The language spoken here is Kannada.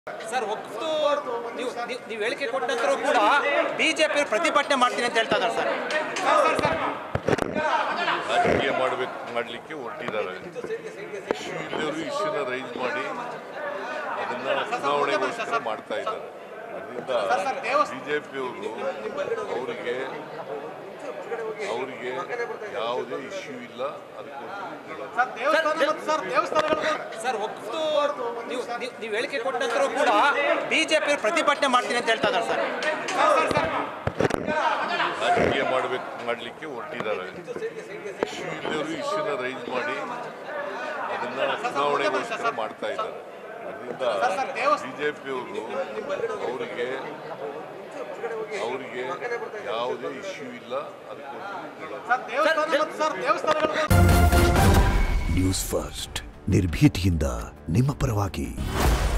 ಸರ್ ಒಪ್ತು ನೀವು ನೀವು- ನೀವು ಹೇಳಿಕೆ ಕೊಟ್ಟ ನಂತರ ಕೂಡ ಬಿಜೆಪಿ ಪ್ರತಿಭಟನೆ ಮಾಡ್ತೀನಿ ಅಂತ ಹೇಳ್ತಾ ಇದ್ದಾರೆ ಸರ್ ರಾಜಕೀಯ ಮಾಡಬೇಕು ಮಾಡಲಿಕ್ಕೆ ಹೊರಟಿದ್ದಾರೆ ಇಲ್ಲಿಯವರು ಇಶ್ಯೂನ ರೈಸ್ ಮಾಡಿ ಅದನ್ನ ಚುನಾವಣೆಗೋಸ್ಕರ ಮಾಡ್ತಾ ಇದ್ದಾರೆ ಅದರಿಂದ ಬಿಜೆಪಿಯವರು ಅವರಿಗೆ ಅವರಿಗೆ ಯಾವುದೇ ಇಶ್ಯೂ ಇಲ್ಲ ಅದಕ್ಕೋಸ್ಕರ ಹೇಳೋದು. ಸರ್ ಒಪ್ತು ನೀವು ನೀವು- ನೀವು ಹೇಳಿಕೆ ಕೊಟ್ಟ ನಂತರ ಕೂಡ ಬಿಜೆಪಿ ಪ್ರತಿಭಟನೆ ಮಾಡ್ತೀನಿ ಅಂತ ಹೇಳ್ತಾ ಇದ್ದಾರೆ ಸರ್ ರಾಜಕೀಯ ಮಾಡಬೇಕು ಮಾಡಲಿಕ್ಕೆ ಹೊರಟಿದ್ದಾರೆ ಇಲ್ಲಿಯವರು ಇಶ್ಯೂನ ರೈಸ್ ಮಾಡಿ ಅದನ್ನ ಚುನಾವಣೆಗೋಸ್ಕರ ಮಾಡ್ತಾ ಇದ್ದಾರೆ ಅದರಿಂದ ಬಿಜೆಪಿಯವರು ಅವರಿಗೆ ಅವರಿಗೆ ಯಾವುದೇ ಇಶ್ಯೂ ಇಲ್ಲ ಅದಕ್ಕೋಸ್ಕರ ಹೇಳೋದು. ನ್ಯೂಸ್ ಫಸ್ಟ್ ನಿರ್ಭೀತಿಯಿಂದ ನಿಮ್ಮ ಪರವಾಗಿ